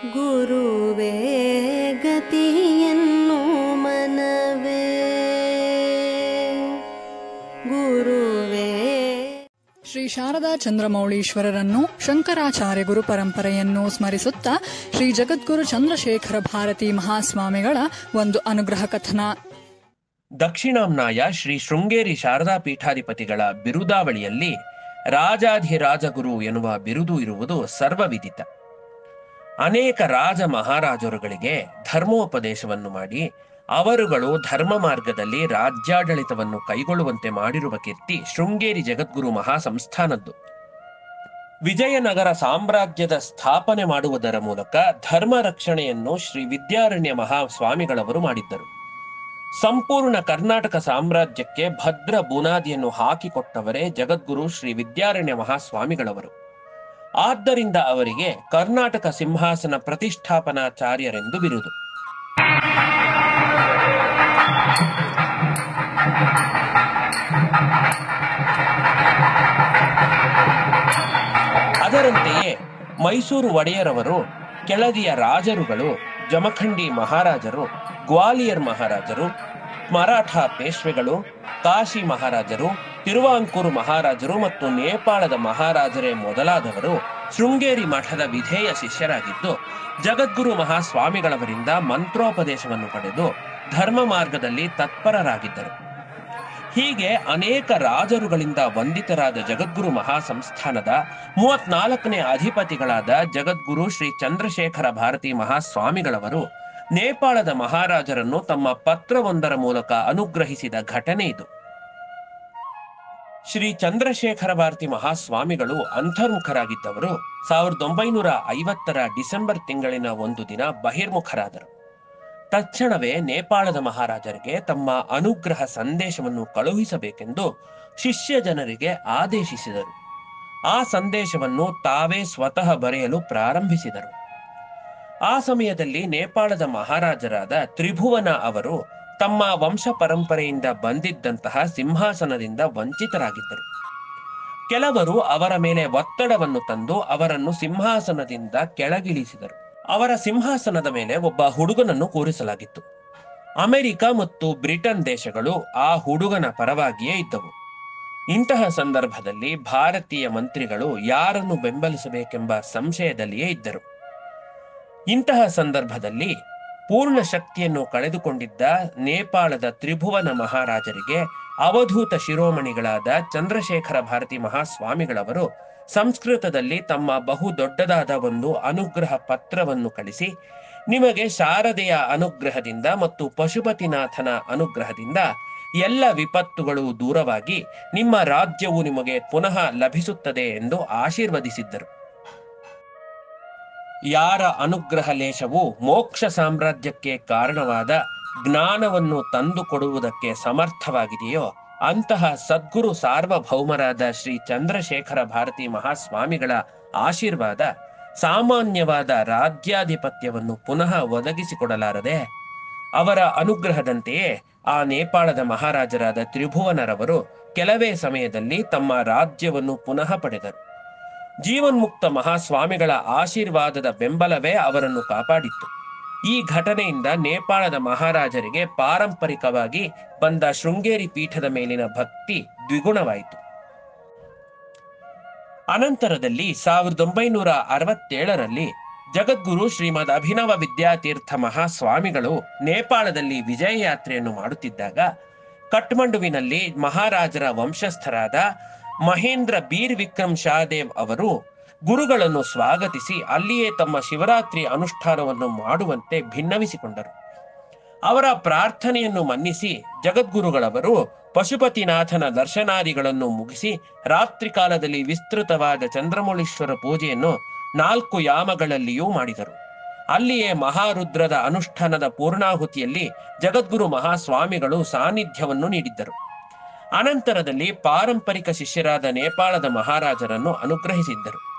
ಗುರುವೇ ಗತಿಯನ್ನು ಮನವೇ ಗುರುವೇ ಶ್ರೀ ಶಾರದಾ ಚಂದ್ರಮೌಳೀಶ್ವರರನ್ನು ಶಂಕರಾಚಾರ್ಯ ಗುರು ಪರಂಪರೆಯನ್ನು ಸ್ಮರಿಸುತ್ತಾ ಶ್ರೀ ಜಗದ್ಗುರು ಚಂದ್ರಶೇಖರ ಭಾರತಿ ಮಹಾಸ್ವಾಮಿಗಳ ಒಂದು ಅನುಗ್ರಹ ಕಥನ ದಕ್ಷಿಣಾಂನಾಯ ಶ್ರೀ ಶೃಂಗೇರಿ ಶಾರದಾ ಪೀಠಾಧಿಪತಿಗಳ ಬಿರುದಾವಳಿಯಲ್ಲಿ ರಾಜಾಧಿರಾಜಗುರು ಎನ್ನುವ ಬಿರುದು ಇರುವುದು ಸರ್ವವಿದಿತ ಅನೇಕ ರಾಜ ಮಹಾರಾಜರುಗಳಿಗೆ ಧರ್ಮೋಪದೇಶವನ್ನು ಮಾಡಿ ಅವರುಗಳು ಧರ್ಮ ಮಾರ್ಗದಲ್ಲಿ ರಾಜ್ಯಾಡಳಿತವನ್ನು ಕೈಗೊಳ್ಳುವಂತೆ ಮಾಡಿರುವ ಕೀರ್ತಿ ಶೃಂಗೇರಿ ಜಗದ್ಗುರು ಮಹಾಸಂಸ್ಥಾನದ್ದು ವಿಜಯನಗರ ಸಾಮ್ರಾಜ್ಯದ ಸ್ಥಾಪನೆ ಮಾಡುವುದರ ಮೂಲಕ ಧರ್ಮ ರಕ್ಷಣೆಯನ್ನು ಶ್ರೀ ವಿದ್ಯಾರಣ್ಯ ಮಹಾಸ್ವಾಮಿಗಳವರು ಮಾಡಿದ್ದರು ಸಂಪೂರ್ಣ ಕರ್ನಾಟಕ ಸಾಮ್ರಾಜ್ಯಕ್ಕೆ ಭದ್ರ ಬುನಾದಿಯನ್ನು ಹಾಕಿಕೊಟ್ಟವರೇ ಜಗದ್ಗುರು ಶ್ರೀ ವಿದ್ಯಾರಣ್ಯ ಮಹಾಸ್ವಾಮಿಗಳವರು ಆದ್ದರಿಂದ ಅವರಿಗೆ ಕರ್ನಾಟಕ ಸಿಂಹಾಸನ ಪ್ರತಿಷ್ಠಾಪನಾಚಾರ್ಯರೆಂದು ಬಿರುದು ಅದರಂತೆಯೇ ಮೈಸೂರು ಒಡೆಯರವರು ಕೆಳದಿಯ ರಾಜರುಗಳು ಜಮಖಂಡಿ ಮಹಾರಾಜರು ಗ್ವಾಲಿಯರ್ ಮಹಾರಾಜರು ಮರಾಠ ಪೇಶ್ವೆಗಳು ಕಾಶಿ ಮಹಾರಾಜರು ತಿರುವಾಂಕೂರು ಮಹಾರಾಜರು ಮತ್ತು ನೇಪಾಳದ ಮಹಾರಾಜರೇ ಮೊದಲಾದವರು ಶೃಂಗೇರಿ ಮಠದ ವಿಧೇಯ ಶಿಷ್ಯರಾಗಿದ್ದು ಜಗದ್ಗುರು ಮಹಾಸ್ವಾಮಿಗಳವರಿಂದ ಮಂತ್ರೋಪದೇಶವನ್ನು ಪಡೆದು ಧರ್ಮ ಮಾರ್ಗದಲ್ಲಿ ತತ್ಪರರಾಗಿದ್ದರು ಹೀಗೆ ಅನೇಕ ರಾಜರುಗಳಿಂದ ವಂದಿತರಾದ ಜಗದ್ಗುರು ಮಹಾಸಂಸ್ಥಾನದ ಮೂವತ್ನಾಲ್ಕನೇ ಅಧಿಪತಿಗಳಾದ ಜಗದ್ಗುರು ಶ್ರೀ ಚಂದ್ರಶೇಖರ ಭಾರತಿ ಮಹಾಸ್ವಾಮಿಗಳವರು ನೇಪಾಳದ ಮಹಾರಾಜರನ್ನು ತಮ್ಮ ಪತ್ರವೊಂದರ ಮೂಲಕ ಅನುಗ್ರಹಿಸಿದ ಘಟನೆ ಇದು ಶ್ರೀ ಚಂದ್ರಶೇಖರ ಭಾರತಿ ಮಹಾಸ್ವಾಮಿಗಳು ಅಂತರ್ಮುಖರಾಗಿದ್ದವರು ಸಾವಿರದ ಒಂಬೈನೂರ ಐವತ್ತರ ಡಿಸೆಂಬರ್ ತಿಂಗಳಿನ ಒಂದು ದಿನ ಬಹಿರ್ಮುಖರಾದರು ತಕ್ಷಣವೇ ನೇಪಾಳದ ಮಹಾರಾಜರಿಗೆ ತಮ್ಮ ಅನುಗ್ರಹ ಸಂದೇಶವನ್ನು ಕಳುಹಿಸಬೇಕೆಂದು ಶಿಷ್ಯ ಜನರಿಗೆ ಆದೇಶಿಸಿದರು ಆ ಸಂದೇಶವನ್ನು ತಾವೇ ಸ್ವತಃ ಬರೆಯಲು ಪ್ರಾರಂಭಿಸಿದರು ಆ ಸಮಯದಲ್ಲಿ ನೇಪಾಳದ ಮಹಾರಾಜರಾದ ತ್ರಿಭುವನ ಅವರು ತಮ್ಮ ವಂಶ ಪರಂಪರೆಯಿಂದ ಬಂದಿದ್ದಂತಹ ಸಿಂಹಾಸನದಿಂದ ವಂಚಿತರಾಗಿದ್ದರು ಕೆಲವರು ಅವರ ಮೇಲೆ ಒತ್ತಡವನ್ನು ತಂದು ಅವರನ್ನು ಸಿಂಹಾಸನದಿಂದ ಕೆಳಗಿಳಿಸಿದರು ಅವರ ಸಿಂಹಾಸನದ ಮೇಲೆ ಒಬ್ಬ ಹುಡುಗನನ್ನು ಕೂರಿಸಲಾಗಿತ್ತು ಅಮೆರಿಕ ಮತ್ತು ಬ್ರಿಟನ್ ದೇಶಗಳು ಆ ಹುಡುಗನ ಪರವಾಗಿಯೇ ಇದ್ದವು ಇಂತಹ ಸಂದರ್ಭದಲ್ಲಿ ಭಾರತೀಯ ಮಂತ್ರಿಗಳು ಯಾರನ್ನು ಬೆಂಬಲಿಸಬೇಕೆಂಬ ಸಂಶಯದಲ್ಲಿಯೇ ಇದ್ದರು ಇಂತಹ ಸಂದರ್ಭದಲ್ಲಿ ಪೂರ್ಣ ಶಕ್ತಿಯನ್ನು ಕಳೆದುಕೊಂಡಿದ್ದ ನೇಪಾಳದ ತ್ರಿಭುವನ ಮಹಾರಾಜರಿಗೆ ಅವಧೂತ ಶಿರೋಮಣಿಗಳಾದ ಚಂದ್ರಶೇಖರ ಭಾರತಿ ಮಹಾಸ್ವಾಮಿಗಳವರು ಸಂಸ್ಕೃತದಲ್ಲಿ ತಮ್ಮ ಬಹು ದೊಡ್ಡದಾದ ಒಂದು ಅನುಗ್ರಹ ಪತ್ರವನ್ನು ಕಳಿಸಿ ನಿಮಗೆ ಶಾರದೆಯ ಅನುಗ್ರಹದಿಂದ ಮತ್ತು ಪಶುಪತಿನಾಥನ ಅನುಗ್ರಹದಿಂದ ಎಲ್ಲ ವಿಪತ್ತುಗಳು ದೂರವಾಗಿ ನಿಮ್ಮ ರಾಜ್ಯವು ನಿಮಗೆ ಪುನಃ ಲಭಿಸುತ್ತದೆ ಎಂದು ಆಶೀರ್ವದಿಸಿದ್ದರು ಯಾರ ಅನುಗ್ರಹ ಲೇಶವು ಮೋಕ್ಷ ಸಾಮ್ರಾಜ್ಯಕ್ಕೆ ಕಾರಣವಾದ ಜ್ಞಾನವನ್ನು ತಂದುಕೊಡುವುದಕ್ಕೆ ಸಮರ್ಥವಾಗಿದೆಯೋ ಅಂತಹ ಸದ್ಗುರು ಸಾರ್ವಭೌಮರಾದ ಶ್ರೀ ಚಂದ್ರಶೇಖರ ಭಾರತಿ ಮಹಾಸ್ವಾಮಿಗಳ ಆಶೀರ್ವಾದ ಸಾಮಾನ್ಯವಾದ ರಾಜ್ಯಾಧಿಪತ್ಯವನ್ನು ಪುನಃ ಒದಗಿಸಿಕೊಡಲಾರದೆ ಅವರ ಅನುಗ್ರಹದಂತೆಯೇ ಆ ನೇಪಾಳದ ಮಹಾರಾಜರಾದ ತ್ರಿಭುವನರವರು ಕೆಲವೇ ಸಮಯದಲ್ಲಿ ತಮ್ಮ ರಾಜ್ಯವನ್ನು ಪುನಃ ಪಡೆದರು ಜೀವನ್ಮುಕ್ತ ಮಹಾಸ್ವಾಮಿಗಳ ಆಶೀರ್ವಾದದ ಬೆಂಬಲವೇ ಅವರನ್ನು ಕಾಪಾಡಿತ್ತು ಈ ಘಟನೆಯಿಂದ ನೇಪಾಳದ ಮಹಾರಾಜರಿಗೆ ಪಾರಂಪರಿಕವಾಗಿ ಬಂದ ಶೃಂಗೇರಿ ಪೀಠದ ಮೇಲಿನ ಭಕ್ತಿ ದ್ವಿಗುಣವಾಯಿತು ಅನಂತರದಲ್ಲಿ ಸಾವಿರದ ಒಂಬೈನೂರ ಅರವತ್ತೇಳರಲ್ಲಿ ಜಗದ್ಗುರು ಶ್ರೀಮದ್ ಅಭಿನವ ವಿದ್ಯಾತೀರ್ಥ ಮಹಾಸ್ವಾಮಿಗಳು ನೇಪಾಳದಲ್ಲಿ ವಿಜಯ ಯಾತ್ರೆಯನ್ನು ಮಾಡುತ್ತಿದ್ದಾಗ ಕಠ್ಮಂಡುವಿನಲ್ಲಿ ಮಹಾರಾಜರ ವಂಶಸ್ಥರಾದ ಮಹೇಂದ್ರ ಬೀರ್ ವಿಕ್ರಮ್ ಶಾದೇವ್ ಅವರು ಗುರುಗಳನ್ನು ಸ್ವಾಗತಿಸಿ ಅಲ್ಲಿಯೇ ತಮ್ಮ ಶಿವರಾತ್ರಿ ಅನುಷ್ಠಾನವನ್ನು ಮಾಡುವಂತೆ ಭಿನ್ನವಿಸಿಕೊಂಡರು ಅವರ ಪ್ರಾರ್ಥನೆಯನ್ನು ಮನ್ನಿಸಿ ಜಗದ್ಗುರುಗಳವರು ಪಶುಪತಿನಾಥನ ದರ್ಶನಾದಿಗಳನ್ನು ಮುಗಿಸಿ ರಾತ್ರಿ ಕಾಲದಲ್ಲಿ ವಿಸ್ತೃತವಾದ ಚಂದ್ರಮೌಳೀಶ್ವರ ಪೂಜೆಯನ್ನು ನಾಲ್ಕು ಯಾಮಗಳಲ್ಲಿಯೂ ಮಾಡಿದರು ಅಲ್ಲಿಯೇ ಮಹಾರುದ್ರದ ಅನುಷ್ಠಾನದ ಪೂರ್ಣಾಹುತಿಯಲ್ಲಿ ಜಗದ್ಗುರು ಮಹಾಸ್ವಾಮಿಗಳು ಸಾನ್ನಿಧ್ಯವನ್ನು ನೀಡಿದ್ದರು ಅನಂತರದಲ್ಲಿ ಪಾರಂಪರಿಕ ಶಿಷ್ಯರಾದ ನೇಪಾಳದ ಮಹಾರಾಜರನ್ನು ಅನುಗ್ರಹಿಸಿದ್ದರು